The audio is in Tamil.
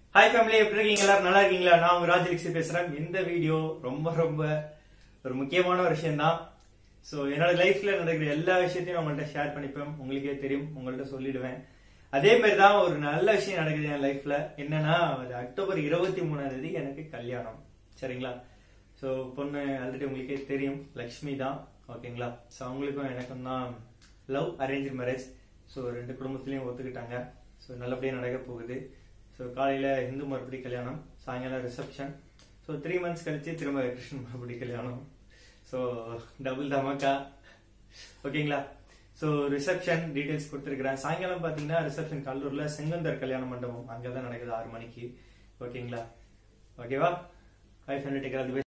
ஹாய் ஃபேமிலி எப்படி இருக்கீங்க எல்லாரும் நல்லா இருக்கீங்களா நான் உங்க ராஜலட்சுமி பேசுறேன் இந்த வீடியோ ரொம்ப ரொம்ப ஒரு முக்கியமான ஒரு விஷயம் தான் ஸோ என்னோட லைஃப்ல நடக்கிற எல்லா விஷயத்தையும் உங்கள்கிட்ட ஷேர் பண்ணிப்பேன் உங்களுக்கே தெரியும் உங்கள்கிட்ட சொல்லிடுவேன் அதே மாதிரி தான் ஒரு நல்ல விஷயம் நடக்குது என் லைஃப்ல என்னன்னா அது அக்டோபர் இருபத்தி மூணாம் தேதி எனக்கு கல்யாணம் சரிங்களா ஸோ பொண்ணு ஆல்ரெடி உங்களுக்கே தெரியும் லக்ஷ்மி தான் ஓகேங்களா ஸோ அவங்களுக்கும் எனக்கும் தான் லவ் அரேஞ்ச் மேரேஜ் ஸோ ரெண்டு குடும்பத்துலையும் ஒத்துக்கிட்டாங்க ஸோ நல்லபடியாக நடக்க போகுது ஸோ காலையில் ஹிந்து மறுபடி கல்யாணம் சாயங்காலம் ரிசப்ஷன் ஸோ த்ரீ மந்த்ஸ் கழிச்சு திரும்ப கிருஷ்ணன் மறுபடி கல்யாணம் ஸோ டபுள் தமாக்கா ஓகேங்களா ஸோ ரிசப்ஷன் டீடைல்ஸ் கொடுத்துருக்கிறேன் சாயங்காலம் பார்த்தீங்கன்னா ரிசப்ஷன் கல்லூரில் செங்கந்தர் கல்யாண மண்டபம் அங்கே தான் நடக்குது ஆறு மணிக்கு ஓகேங்களா ஓகேவா ஃபைவ் ஹண்ட்ரட்